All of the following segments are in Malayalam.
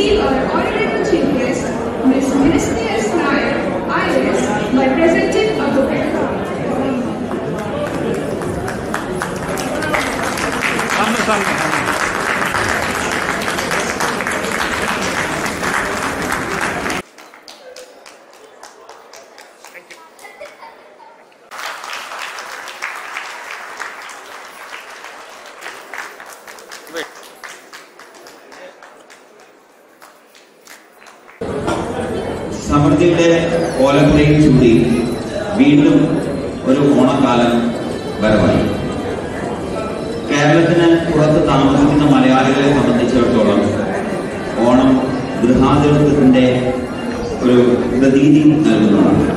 receive our honorable chief guest, Ms. Ministry S. Nair, IAS, by presenting a bouquet. സമൃദ്ധിയുടെ ഓലക്കുലയും ചൂടി വീണ്ടും ഒരു ഓണക്കാലം വരവായി കേരളത്തിന് പുറത്ത് താമസിക്കുന്ന മലയാളികളെ സംബന്ധിച്ചിടത്തോളം ഓണം ഗൃഹാതിരത്വത്തിന്റെ ഒരു പ്രതീതി നൽകുന്നതാണ്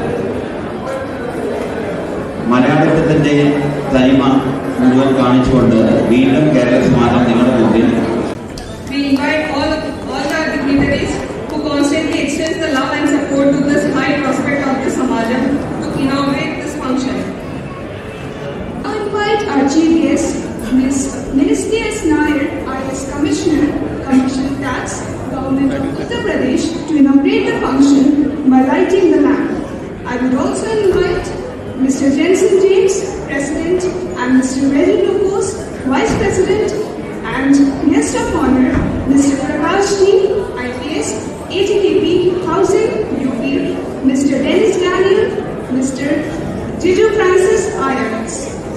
മലയാളിത്വത്തിന്റെ തനിമ മുഴുവൻ കാണിച്ചുകൊണ്ട് വീണ്ടും കേരള സമാജം നിങ്ങളുടെ മുമ്പിൽ We invite all, all the dignitaries who constantly extend the love and support to this high prospect of the Samajam to inaugurate this function. I invite our chief guest, Ms. Ministry S. Nair, IS Commissioner, Commission Tax, Government of Uttar Pradesh, to inaugurate the function by lighting the lamp. I would also invite Mr. Jensen James, President, and Mr. Reggie Lucas, Vice President, and guest of honor, Mr. Prakash T, IPS, ATKP, Housing, UP, Mr. Dennis Daniel, Mr. Jiju Francis, IRS.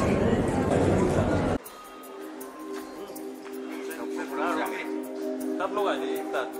सब लोग आ जाइए एक साथ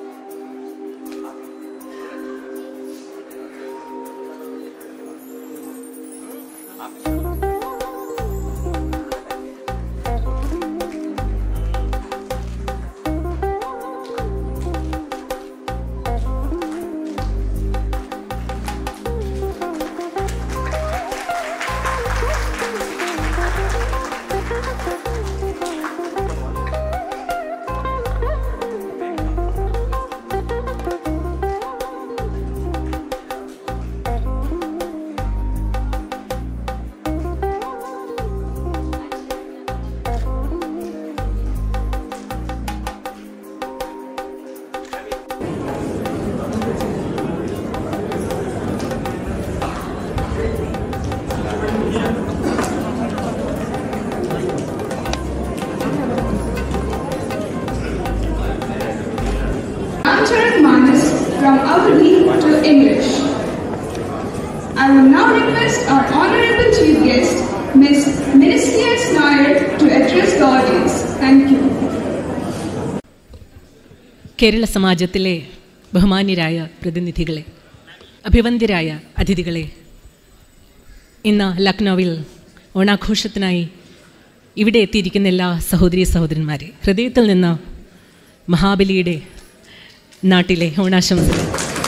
Ramcharan Manas from Awadhi to English. I will now request our honorable chief guest, Ms. Ministry S. Nair, to address the audience. Thank you. Kerala സമാജത്തിലെ ബഹുമാന്യരായ പ്രതിനിധികളെ അഭിവന്ദ്യരായ അതിഥികളെ ഇന്ന് ലക്നൌവിൽ ഓണാഘോഷത്തിനായി ഇവിടെ എത്തിയിരിക്കുന്ന എല്ലാ സഹോദരി സഹോദരന്മാരെ ഹൃദയത്തിൽ നിന്ന് മഹാബലിയുടെ നാട്ടിലെ ഓണാശംസകൾ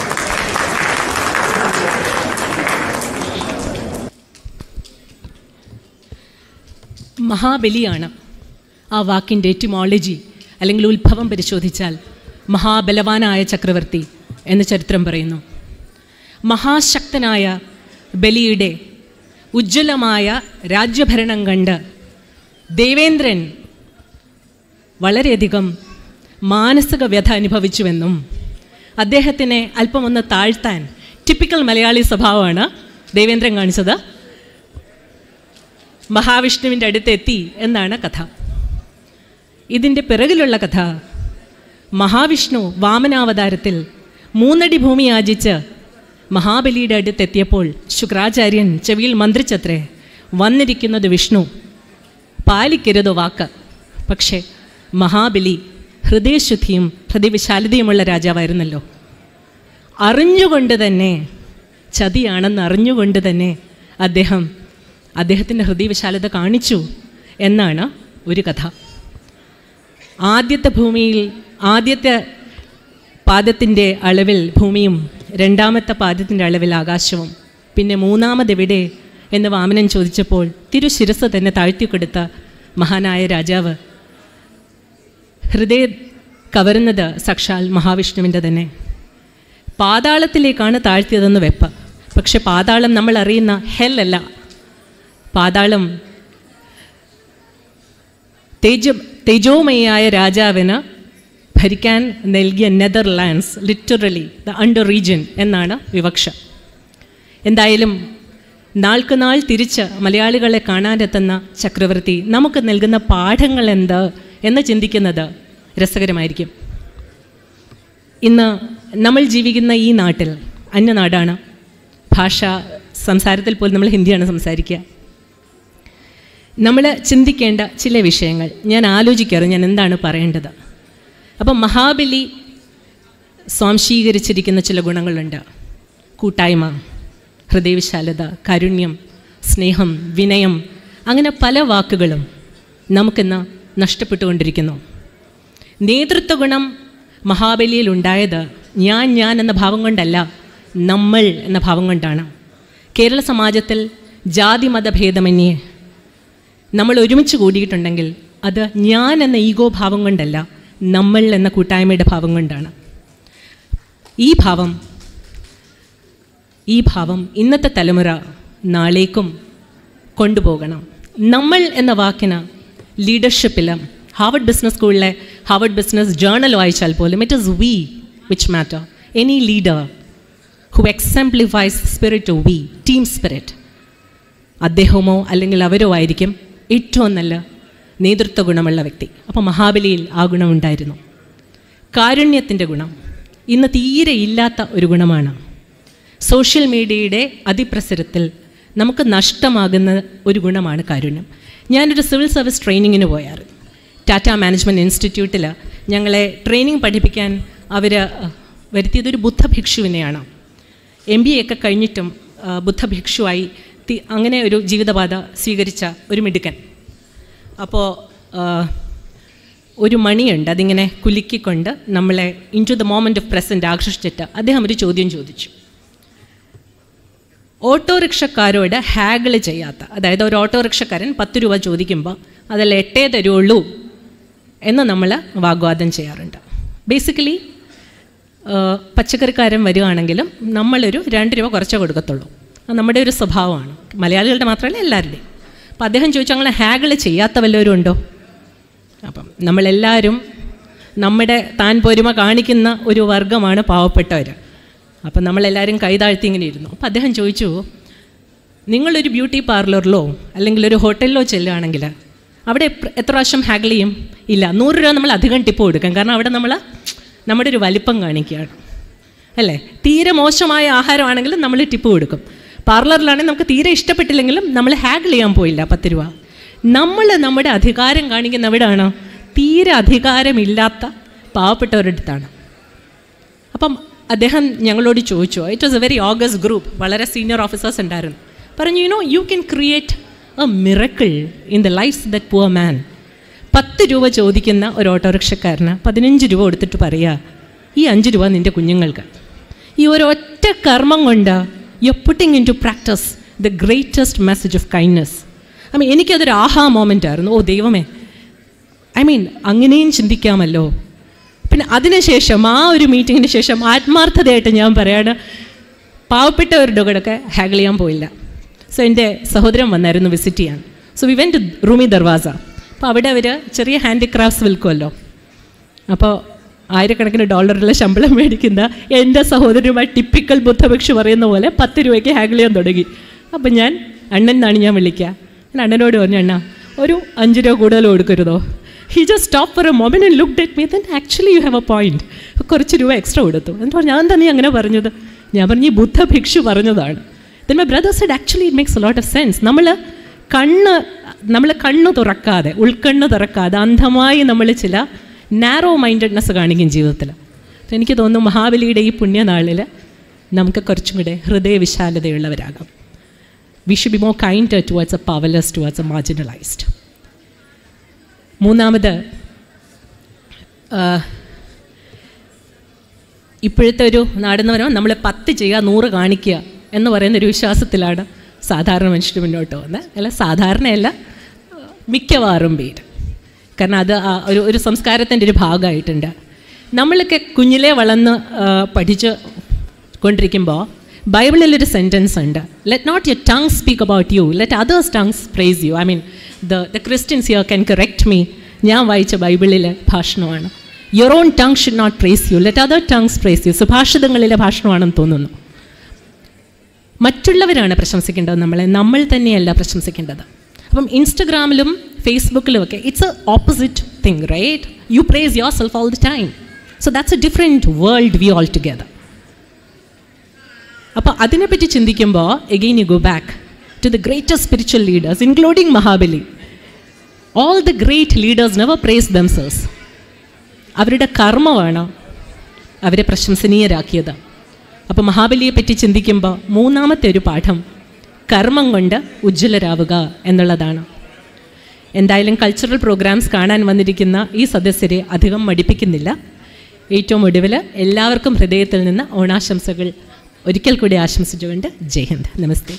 മഹാബലിയാണ് ആ വാക്കിൻ്റെ എറ്റിമോളജി അല്ലെങ്കിൽ ഉത്ഭവം പരിശോധിച്ചാൽ മഹാബലവാനായ ചക്രവർത്തി എന്ന് ചരിത്രം പറയുന്നു മഹാശക്തനായ ബലിയുടെ ഉജ്ജ്വലമായ രാജ്യഭരണം കണ്ട് ദേവേന്ദ്രൻ വളരെയധികം മാനസിക വ്യഥ അനുഭവിച്ചുവെന്നും അദ്ദേഹത്തിനെ അല്പം ഒന്ന് താഴ്ത്താൻ ടിപ്പിക്കൽ മലയാളി സ്വഭാവമാണ് ദേവേന്ദ്രൻ കാണിച്ചത് മഹാവിഷ്ണുവിൻ്റെ അടുത്തെത്തി എന്നാണ് കഥ ഇതിൻ്റെ പിറകിലുള്ള കഥ മഹാവിഷ്ണു വാമനാവതാരത്തിൽ മൂന്നടി ഭൂമി യാചിച്ച് മഹാബലിയുടെ അടുത്തെത്തിയപ്പോൾ ശുക്രാചാര്യൻ ചെവിയിൽ മന്ത്രിച്ചത്രേ വന്നിരിക്കുന്നത് വിഷ്ണു പാലിക്കരുത് വാക്ക് പക്ഷേ മഹാബലി ഹൃദയശുദ്ധിയും ഹൃദയവിശാലതയുമുള്ള രാജാവായിരുന്നല്ലോ അറിഞ്ഞുകൊണ്ട് തന്നെ ചതിയാണെന്ന് അറിഞ്ഞുകൊണ്ട് തന്നെ അദ്ദേഹം അദ്ദേഹത്തിൻ്റെ ഹൃദയവിശാലത കാണിച്ചു എന്നാണ് ഒരു കഥ ആദ്യത്തെ ഭൂമിയിൽ ആദ്യത്തെ പാദത്തിൻ്റെ അളവിൽ ഭൂമിയും രണ്ടാമത്തെ പാദത്തിൻ്റെ അളവിൽ ആകാശവും പിന്നെ മൂന്നാമതെവിടെ എന്ന് വാമനൻ ചോദിച്ചപ്പോൾ തിരുശിരസ് തന്നെ താഴ്ത്തിക്കൊടുത്ത മഹാനായ രാജാവ് ഹൃദയ കവരുന്നത് സാക്ഷാൽ മഹാവിഷ്ണുവിൻ്റെ തന്നെ പാതാളത്തിലേക്കാണ് താഴ്ത്തിയതെന്ന് വെപ്പ് പക്ഷെ പാതാളം നമ്മൾ അറിയുന്ന ഹെൽ അല്ല പാതാളം തേജ തേജോമയായ രാജാവിന് ഭരിക്കാൻ നൽകിയ Netherlands literally the under region എന്നാണ് വിവക്ഷ എന്തായാലും നാൾക്ക് നാൾ തിരിച്ച് മലയാളികളെ കാണാനെത്തുന്ന ചക്രവർത്തി നമുക്ക് നൽകുന്ന പാഠങ്ങൾ എന്ത് എന്ന് ചിന്തിക്കുന്നത് രസകരമായിരിക്കും ഇന്ന് നമ്മൾ ജീവിക്കുന്ന ഈ നാട്ടിൽ അന്യനാടാണ് ഭാഷ സംസാരത്തിൽ പോലും നമ്മൾ ഹിന്ദിയാണ് സംസാരിക്കുക നമ്മൾ ചിന്തിക്കേണ്ട ചില വിഷയങ്ങൾ ഞാൻ ആലോചിക്കാറ് ഞാൻ എന്താണ് പറയേണ്ടത് അപ്പം മഹാബലി സ്വാംശീകരിച്ചിരിക്കുന്ന ചില ഗുണങ്ങളുണ്ട് കൂട്ടായ്മ ഹൃദയവിശാലത കാരുണ്യം സ്നേഹം വിനയം അങ്ങനെ പല വാക്കുകളും നമുക്കിന്ന് നഷ്ടപ്പെട്ടുകൊണ്ടിരിക്കുന്നു നേതൃത്വ ഗുണം മഹാബലിയിൽ ഉണ്ടായത് ഞാൻ ഞാൻ എന്ന ഭാവം കൊണ്ടല്ല നമ്മൾ എന്ന ഭാവം കൊണ്ടാണ് കേരള സമാജത്തിൽ ജാതി മതഭേദമന്യേ നമ്മൾ ഒരുമിച്ച് കൂടിയിട്ടുണ്ടെങ്കിൽ അത് ഞാൻ എന്ന ഈഗോ ഭാവം കൊണ്ടല്ല നമ്മൾ എന്ന കൂട്ടായ്മയുടെ ഭാവം കൊണ്ടാണ് ഈ ഭാവം ഈ ഭാവം ഇന്നത്തെ തലമുറ നാളേക്കും കൊണ്ടുപോകണം നമ്മൾ എന്ന വാക്കിന് ലീഡർഷിപ്പിലും ഹാർവർഡ് ബിസിനസ് സ്കൂളിലെ ഹാർവർഡ് ബിസിനസ് ജേർണൽ വായിച്ചാൽ പോലും it is we which matter any leader who exemplifies spirit of we team spirit അദ്ദേഹമോ അല്ലെങ്കിൽ അവരോ ആയിരിക്കും ഏറ്റവും നല്ല നേതൃത്വ ഗുണമുള്ള വ്യക്തി അപ്പോൾ മഹാബലിയിൽ ആ ഗുണമുണ്ടായിരുന്നു കാരുണ്യത്തിൻ്റെ ഗുണം ഇന്ന് തീരെ ഇല്ലാത്ത ഒരു ഗുണമാണ് സോഷ്യൽ മീഡിയയുടെ അതിപ്രസരത്തിൽ നമുക്ക് നഷ്ടമാകുന്ന ഒരു ഗുണമാണ് കാരുണ്യം ഞാനൊരു സിവിൽ സർവീസ് ട്രെയിനിങ്ങിന് പോയാറ് ടാറ്റ മാനേജ്മെൻറ്റ് ഇൻസ്റ്റിറ്റ്യൂട്ടിൽ ഞങ്ങളെ ട്രെയിനിങ് പഠിപ്പിക്കാൻ അവർ വരുത്തിയതൊരു ബുദ്ധഭിക്ഷുവിനെയാണ് എം ബി എ ഒക്കെ കഴിഞ്ഞിട്ടും ആ, ബുദ്ധഭിക്ഷുവായി തി- അങ്ങനെ ഒരു ജീവിതപാത സ്വീകരിച്ച ഒരു മിടുക്കൻ അപ്പോൾ ഒരു മണിയുണ്ട് അതിങ്ങനെ കുലുക്കിക്കൊണ്ട് നമ്മളെ into the moment of present ആകർഷിച്ചിട്ട് അദ്ദേഹം ഒരു ചോദ്യം ചോദിച്ചു ഓട്ടോറിക്ഷക്കാരോട് ഹാഗിൾ ചെയ്യാത്ത അതായത് ഒരു ഓട്ടോറിക്ഷക്കാരൻ പത്ത് രൂപ ചോദിക്കുമ്പോൾ അതിൽ എട്ടേ തരുള്ളൂ എന്ന് നമ്മൾ വാഗ്വാദം ചെയ്യാറുണ്ട് ബേസിക്കലി പച്ചക്കറിക്കാരൻ വരികയാണെങ്കിലും നമ്മളൊരു രണ്ട് രൂപ കുറച്ചേ കൊടുക്കത്തുള്ളൂ അത് നമ്മുടെ ഒരു സ്വഭാവമാണ് മലയാളികളുടെ മാത്രമല്ല എല്ലാവരുടെയും അപ്പോൾ അദ്ദേഹം ചോദിച്ചു അങ്ങനെ ഹാഗിൾ ചെയ്യാത്ത വല്ലവരും ഉണ്ടോ അപ്പം നമ്മളെല്ലാവരും നമ്മുടെ താൻ പൊരുമ കാണിക്കുന്ന ഒരു വർഗമാണ് പാവപ്പെട്ടവർ അപ്പം നമ്മളെല്ലാവരും കൈതാഴ്ത്തി ഇങ്ങനെ ഇരുന്നു അപ്പം അദ്ദേഹം ചോദിച്ചു നിങ്ങളൊരു ബ്യൂട്ടി പാർലറിലോ അല്ലെങ്കിൽ ഒരു ഹോട്ടലിലോ ചെല്ലുകയാണെങ്കിൽ അവിടെ എപ്ര- എത്ര പ്രാവശ്യം ഹാഗിൾ ചെയ്യും ഇല്ല നൂറ് രൂപ നമ്മൾ അധികം ടിപ്പ് കൊടുക്കും കാരണം അവിടെ നമ്മൾ നമ്മുടെ ഒരു വലിപ്പം കാണിക്കുകയാണ് അല്ലേ തീരെ മോശമായ ആഹാരമാണെങ്കിലും നമ്മൾ ടിപ്പ് കൊടുക്കും പാർലറിലാണെങ്കിൽ നമുക്ക് തീരെ ഇഷ്ടപ്പെട്ടില്ലെങ്കിലും നമ്മൾ ഹാഗിൾ ചെയ്യാൻ പോയില്ല പത്ത് രൂപ നമ്മൾ നമ്മുടെ അധികാരം കാണിക്കുന്ന എവിടെയാണ് തീരെ അധികാരമില്ലാത്ത പാവപ്പെട്ടവരുടെ അടുത്താണ് അപ്പം അദ്ദേഹം ഞങ്ങളോട് ചോദിച്ചു it was a very august group വളരെ സീനിയർ ഓഫീസേഴ്സ് ഉണ്ടായിരുന്നു പറഞ്ഞു you know you can create a miracle in the life that poor man പത്ത് രൂപ ചോദിക്കുന്ന ഒരു ഓട്ടോറിക്ഷക്കാരന് പതിനഞ്ച് രൂപ കൊടുത്തിട്ട് പറയുക ഈ അഞ്ച് രൂപ നിൻ്റെ കുഞ്ഞുങ്ങൾക്ക് ഈ ഒരു ഒറ്റ കർമ്മം കൊണ്ട് you putting into practice the greatest message of kindness I mean എനിക്കതൊരു ആഹാ മൊമെൻ്റ് ആയിരുന്നു ഓ ദൈവമേ ഐ മീൻ അങ്ങനെയും ചിന്തിക്കാമല്ലോ പിന്നെ അതിനുശേഷം ആ ഒരു മീറ്റിങ്ങിന് ശേഷം ആത്മാർത്ഥതയായിട്ട് ഞാൻ പറയാണ് പാവപ്പെട്ടവരുടെ കൂടെയൊക്കെ ഹാഗിൾ ചെയ്യാൻ പോയില്ല സോ എൻ്റെ സഹോദരൻ വന്നായിരുന്നു വിസിറ്റ് ചെയ്യാൻ so we went to Rumi Darwaza അപ്പോൾ അവിടെ അവർ ചെറിയ ഹാൻഡിക്രാഫ്റ്റ്സ് വിൽക്കുമല്ലോ അപ്പോൾ ആയിരക്കണക്കിന് ഡോളറിലെ ശമ്പളം മേടിക്കുന്ന എൻ്റെ സഹോദരനുമായി ടിപ്പിക്കൽ ബുദ്ധഭിക്ഷു പറയുന്ന പോലെ പത്ത് രൂപയ്ക്ക് ഹാഗിൾ ചെയ്യാൻ തുടങ്ങി അപ്പം ഞാൻ അണ്ണൻ എന്നാണ് ഞാൻ വിളിക്കുക ഞാൻ അണ്ണനോട് പറഞ്ഞു അണ്ണ ഒരു അഞ്ച് രൂപ കൂടുതൽ കൊടുക്കരുതോ he just stop for a moment and look at me then actually you have a point കുറച്ച് രൂപ എക്സ്ട്രാ കൊടുത്തു എന്നിട്ട് പറഞ്ഞു ഞാൻ തന്നെ അങ്ങനെ പറഞ്ഞത് ഞാൻ പറഞ്ഞു ഈ ബുദ്ധഭിക്ഷു പറഞ്ഞതാണ് then my brother said actually it makes lot of sense നമ്മൾ കണ്ണ് നമ്മൾ കണ്ണ് തുറക്കാതെ ഉൾക്കണ്ണ് തുറക്കാതെ അന്ധമായി നമ്മൾ ചില നാരോ മൈൻഡഡ്നെസ് കാണിക്കും ജീവിതത്തിൽ അപ്പോൾ എനിക്ക് തോന്നുന്നു മഹാബലിയുടെ ഈ പുണ്യനാളിൽ നമുക്ക് കുറച്ചും കൂടെ ഹൃദയവിശാലതയുള്ളവരാകാം we should be more kind towards a powerless towards a marginalised മൂന്നാമത് ആ, ഇപ്പോഴത്തെ ഒരു നാടെന്ന് പറയുമ്പോൾ നമ്മൾ പത്ത് ചെയ്യുക നൂറ് കാണിക്കുക എന്ന് പറയുന്ന ഒരു വിശ്വാസത്തിലാണ് സാധാരണ മനുഷ്യർ മുന്നോട്ട് പോകുന്നത് അല്ല സാധാരണയല്ല മിക്കവാറും പേര് കാരണം അത് ആ ഒരു ഒരു സംസ്കാരത്തിൻ്റെ ഒരു ഭാഗമായിട്ടുണ്ട് നമ്മളൊക്കെ കുഞ്ഞിലെ വളർന്ന് ആ, പഠിച്ച് കൊണ്ടിരിക്കുമ്പോൾ ബൈബിളിലൊരു സെൻറ്റൻസ് ഉണ്ട് let not your tongue speak about you let others tongues praise you I mean the the Christians you can correct me ഞാൻ വായിച്ച ബൈബിളിലെ ഭാഷണമാണ് your own tongue should not praise you let other tongues praise you സുഭാഷിതങ്ങളിലെ ഭാഷണമാണെന്ന് തോന്നുന്നു മറ്റുള്ളവരാണ് പ്രശംസിക്കേണ്ടത് നമ്മളെ നമ്മൾ തന്നെയല്ല പ്രശംസിക്കേണ്ടത് അപ്പം ഇൻസ്റ്റഗ്രാമിലും ഫേസ്ബുക്കിലും ഒക്കെ it's a opposite thing right you praise yourself all the time so that's a different world view altogether അപ്പോൾ അതിനെപ്പറ്റി ചിന്തിക്കുമ്പോൾ again you go back to the greatest spiritual leaders including Mahabali all the great leaders never praise themselves അവരുടെ കർമ്മമാണ് അവരെ പ്രശംസനീയരാക്കിയത് അപ്പോൾ മഹാബലിയെ പറ്റി ചിന്തിക്കുമ്പോൾ മൂന്നാമത്തെ ഒരു പാഠം കർമ്മം കൊണ്ട് ഉജ്ജ്വലരാവുക എന്നുള്ളതാണ് എന്തായാലും കൾച്ചറൽ പ്രോഗ്രാംസ് കാണാൻ വന്നിരിക്കുന്ന ഈ സദസ്യരെ അധികം മടിപ്പിക്കുന്നില്ല ഏറ്റവും ഒടുവിൽ എല്ലാവർക്കും ഹൃദയത്തിൽ നിന്ന് ഓണാശംസകൾ ഒരിക്കൽ കൂടി ആശംസിച്ചുകൊണ്ട് Jai Hind namaste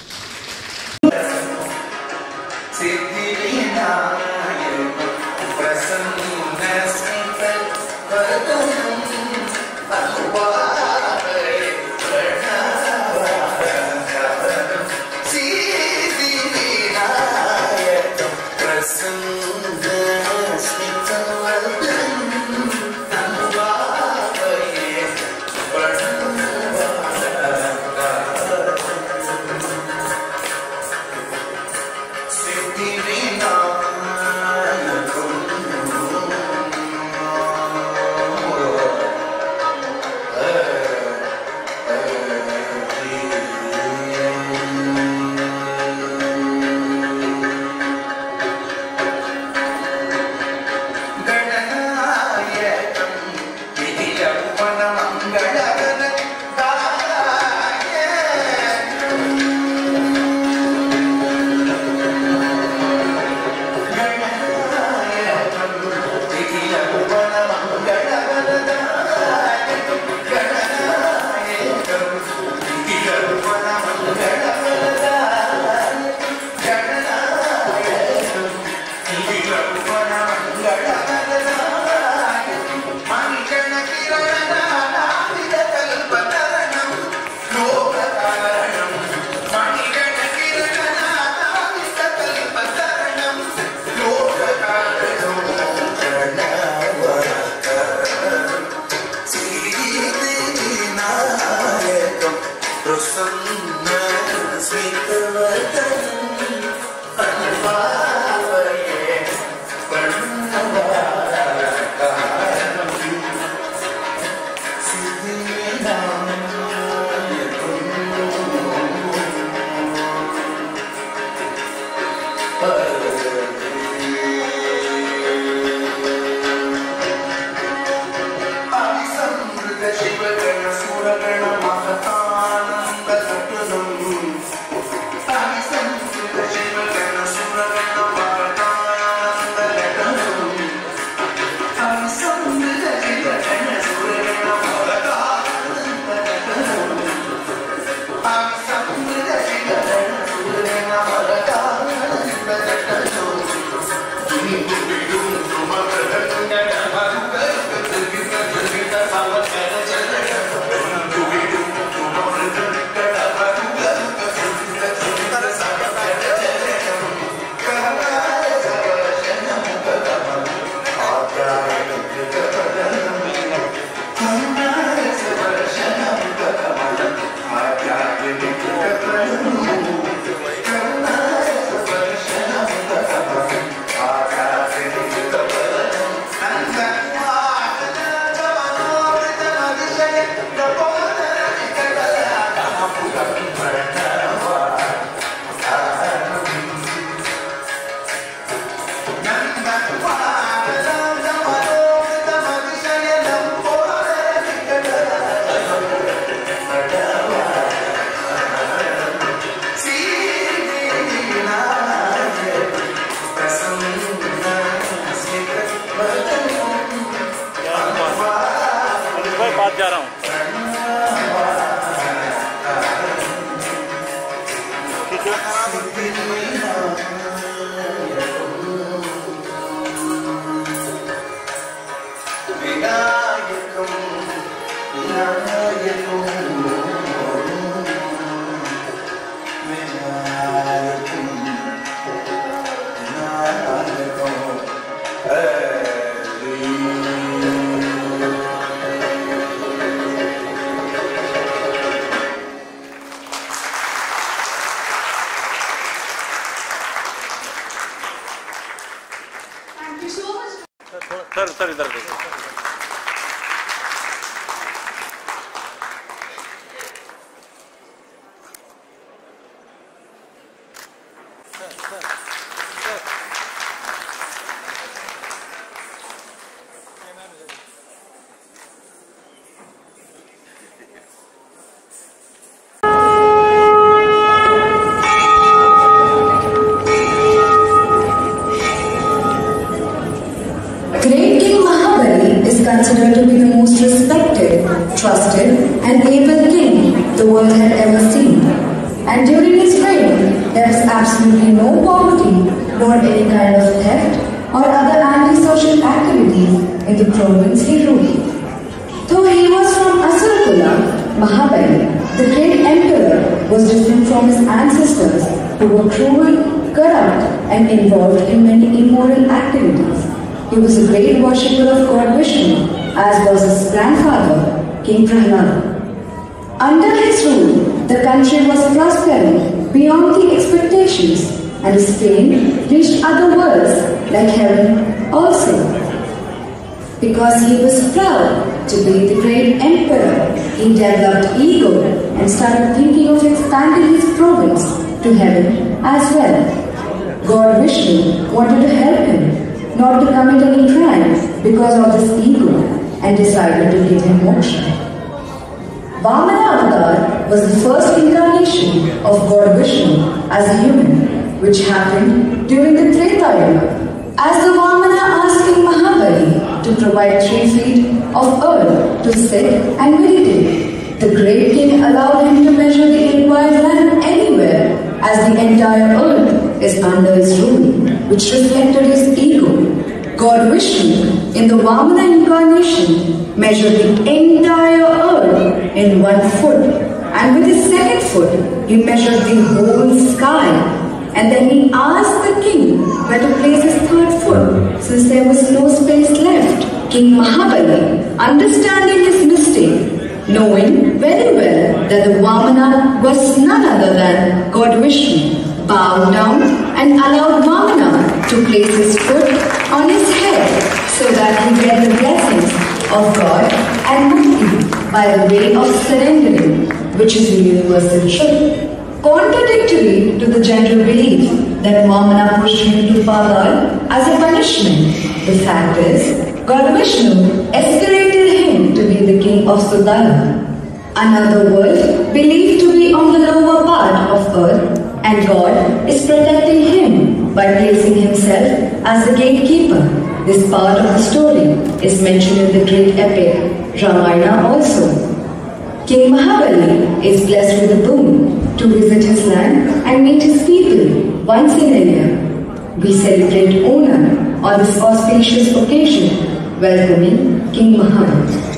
Thank you. Sir इधर देखो Great King Mahabali is considered to be the most respected, trusted, and able king the world had ever seen. And during his reign, there was absolutely no poverty, nor any kind of theft or other antisocial activities in the province he ruled. Though he was from Asurkula, Mahabali, the great emperor, was different from his ancestors who were cruel, corrupt, and involved in many immoral activities. He was a great worshipper of God Vishnu, as was his grandfather, King Prahlada. Under his rule, the country was prospering beyond the expectations, and his fame reached other worlds like heaven also. Because he was proud to be the great emperor, he developed ego and started thinking of expanding his province to heaven as well. God Vishnu wanted to help him not to commit any crime because of this ego and decided to give him moksha. Vamana Avatar was the first incarnation of God Vishnu as a human, which happened during the Treta Yuga. As the Vamana asked King Mahabali to provide three feet of earth to sit and meditate, the great king allowed him to measure the entire land anywhere, as the entire earth is under his rule, which reflected his ego. God Vishnu, in the Vamana incarnation, measured the entire earth in one foot, and with his second foot, he measured the whole sky. And then he asked the king where to place his third foot, since there was no space left. King Mahabali, understanding his mistake, knowing very well that the Vamana was none other than God Vishnu, bowed down and allowed Vamana to place his foot on his head so that he get the blessings of God and Mukti by the way of surrendering, which is the universal truth. Contradictory to the general belief that Vamana pushed him to Pagal as a punishment, the fact is, God Vishnu escalated him to be the king of Sudala, another world believed to be on the lower part of earth, and God is protecting him by placing himself as the gatekeeper. This part of the story is mentioned in the great epic Ramayana also. King Mahabali is blessed with a boon to visit his land and meet his people once in a year. We celebrate Onam on this auspicious occasion, welcoming King Mahabali.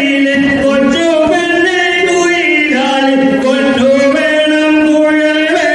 കൊണ്ടു വേണം കുഴൽ വേണം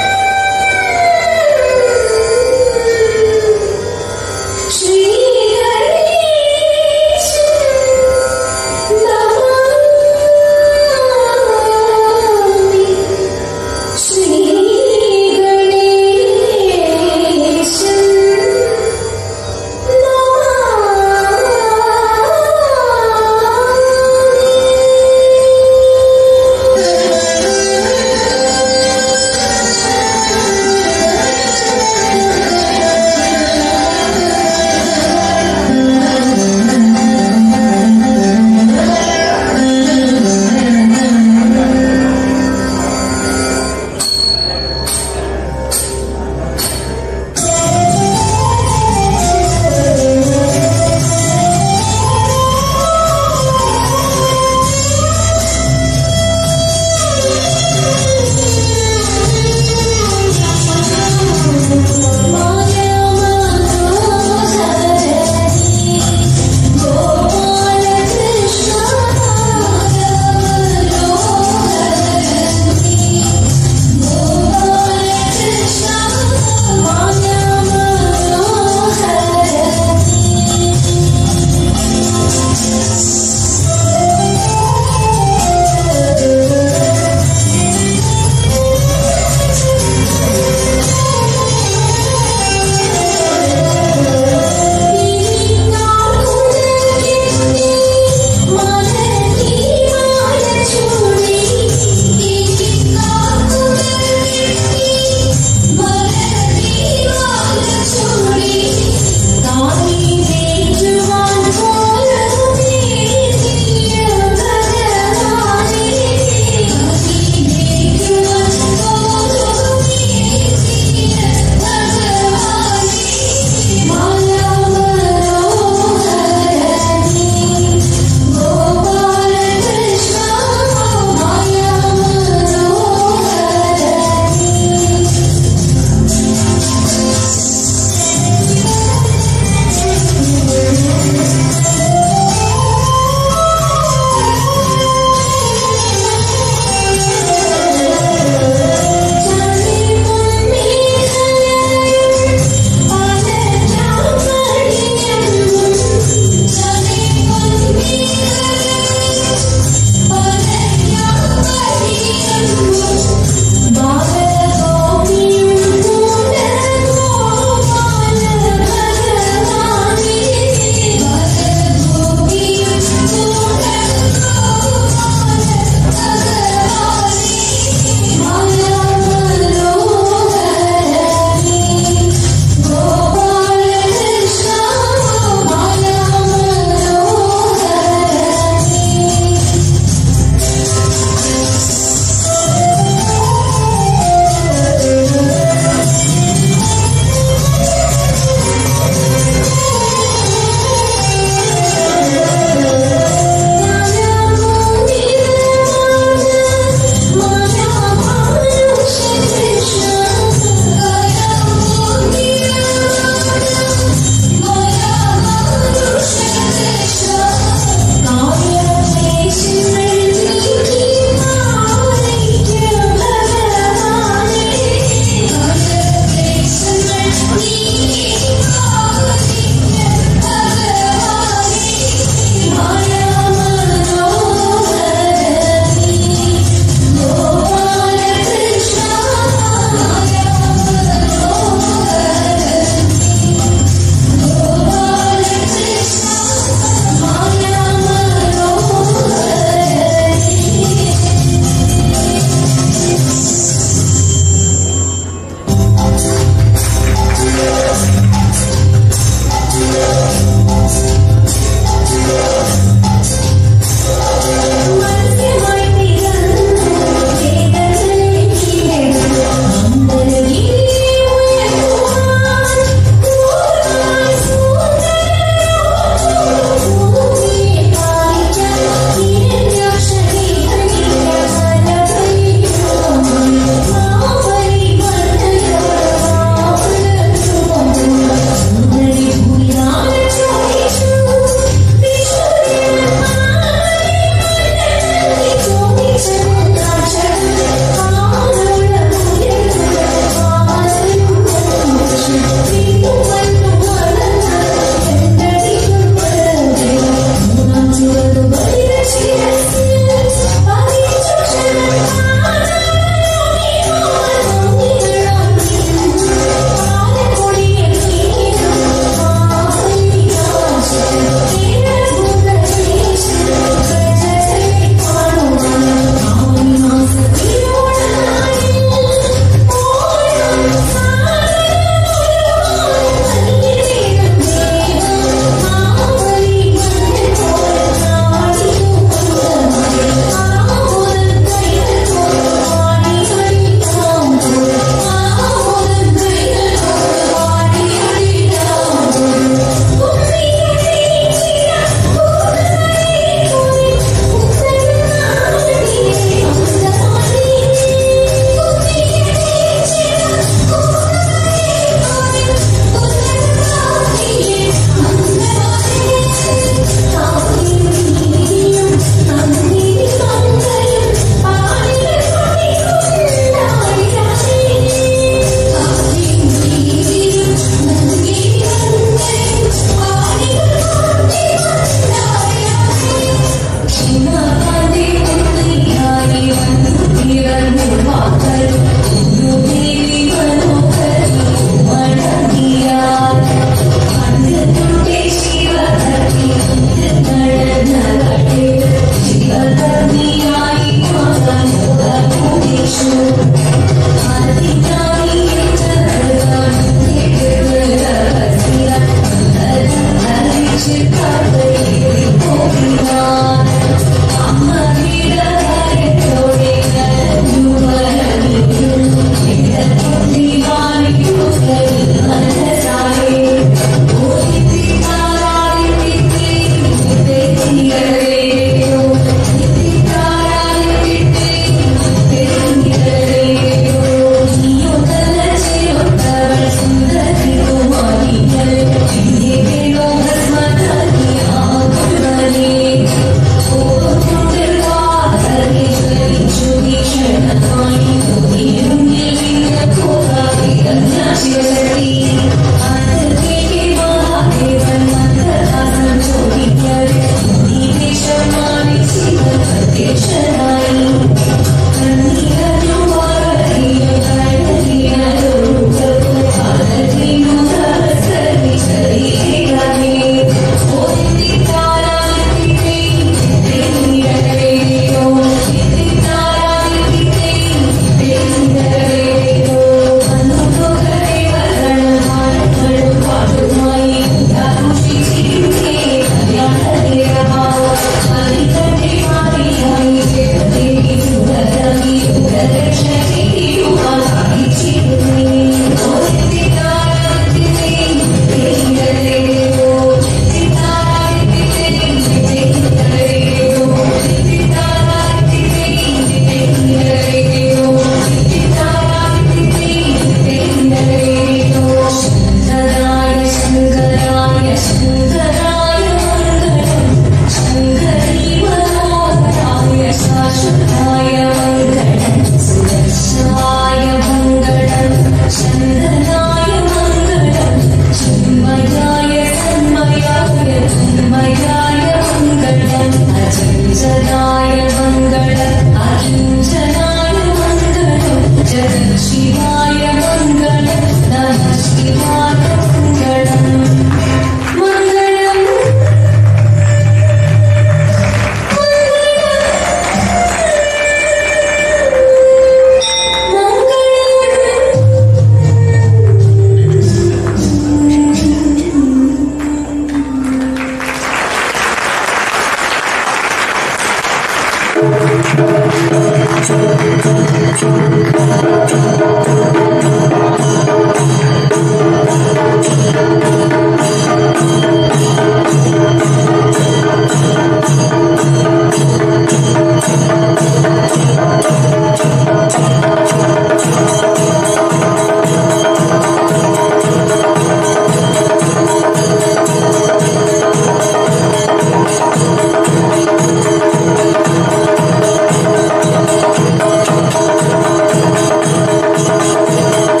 Thank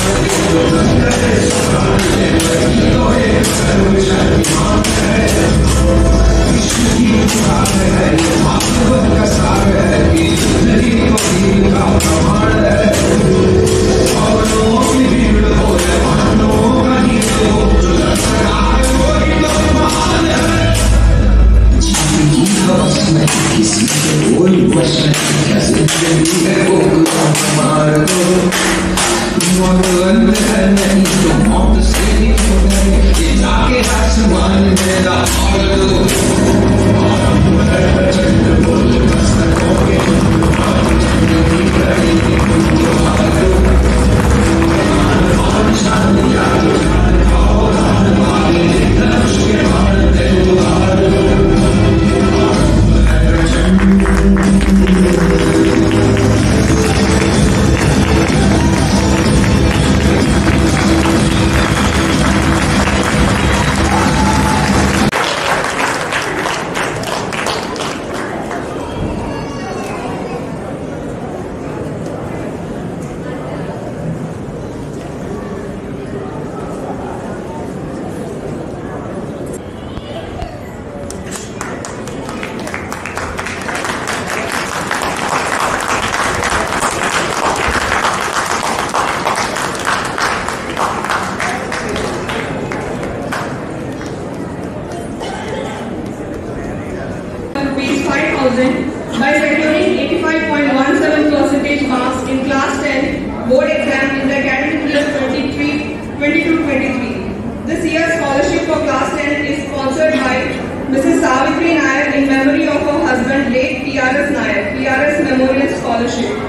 rupees 5000 by securing 85.17 percentage marks in class 10 board exam in the academic year 22-23. This year's scholarship for class 10 is sponsored by Mrs. Savitri Nair in memory of her husband late PRS Nair, PRS Memorial Scholarship.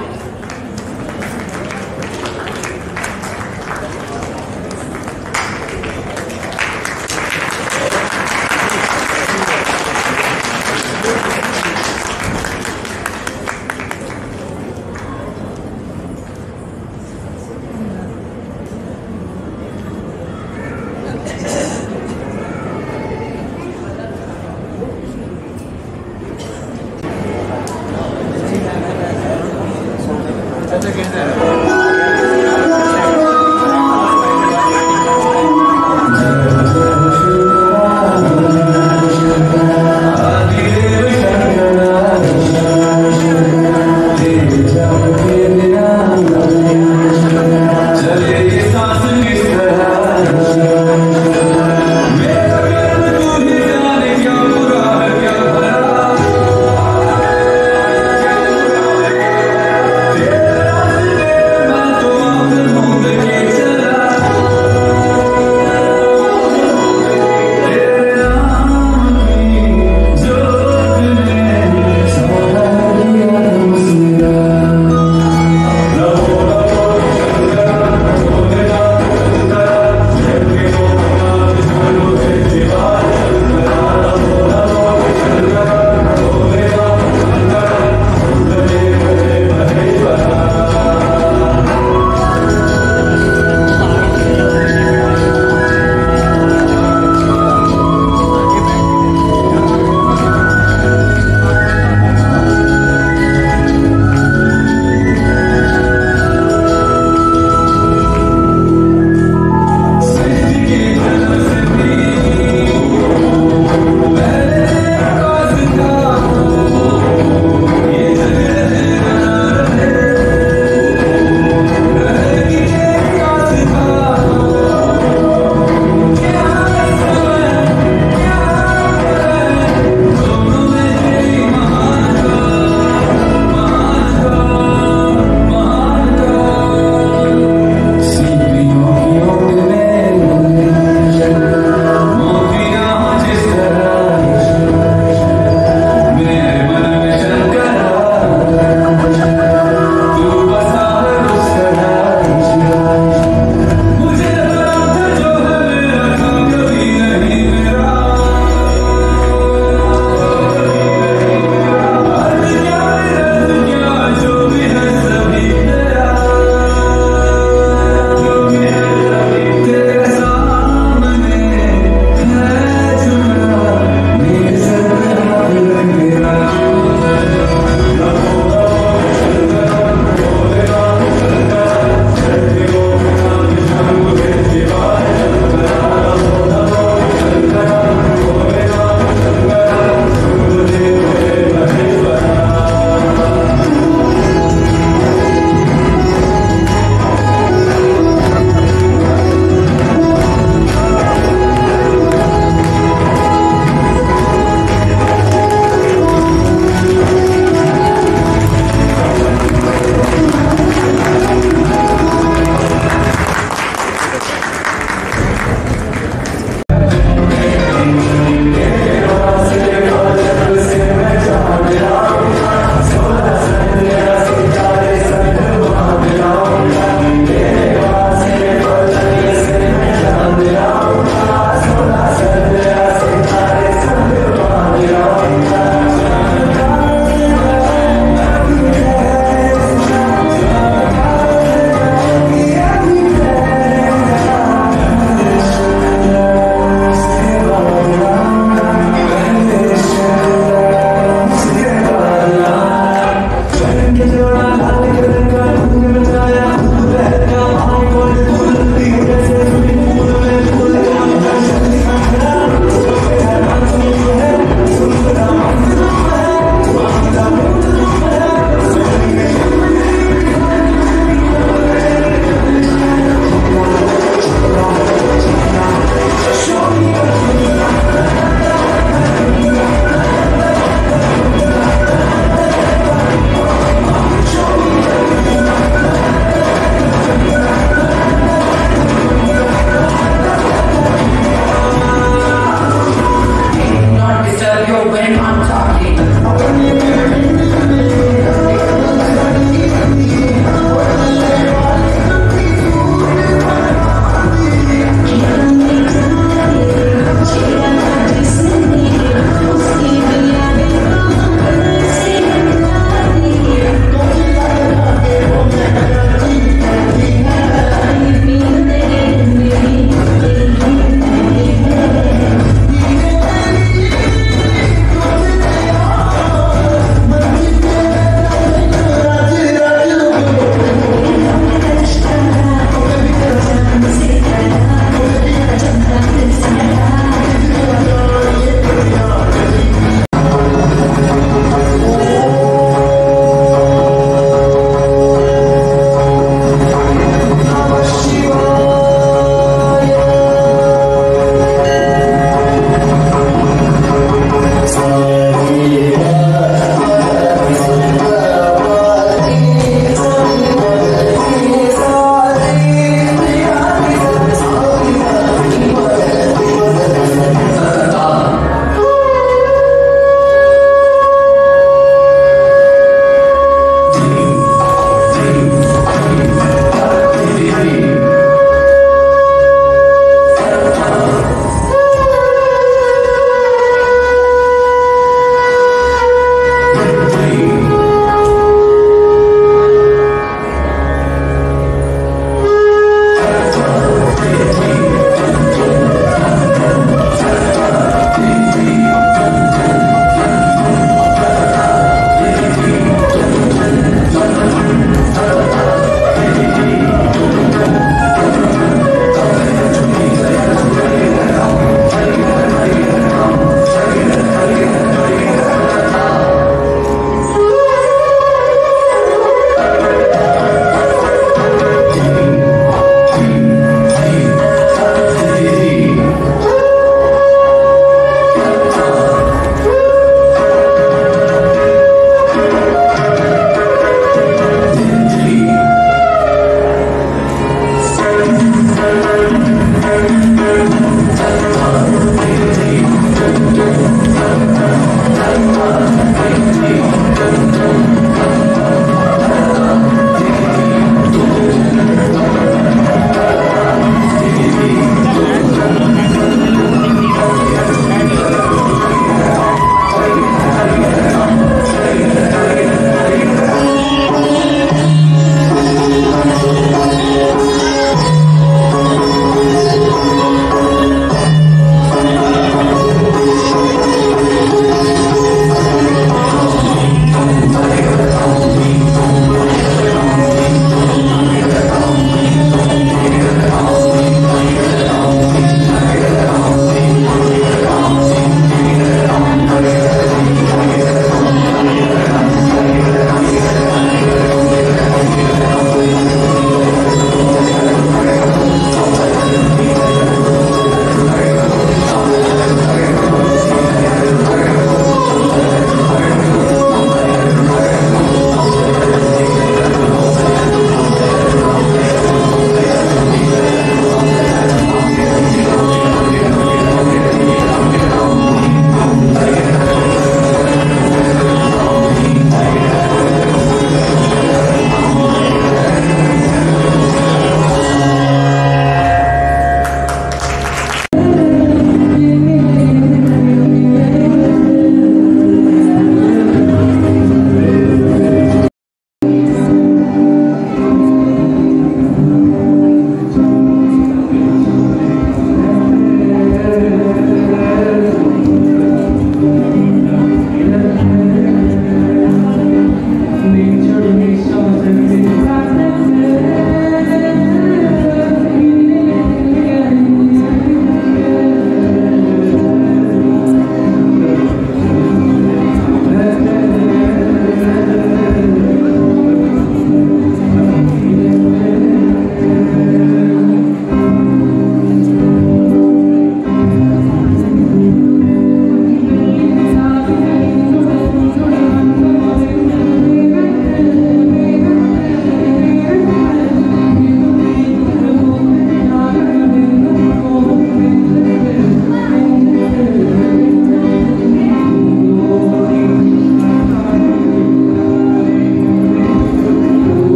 तेरा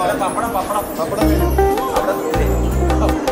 പപ്പടം പപ്പടം പപ്പടം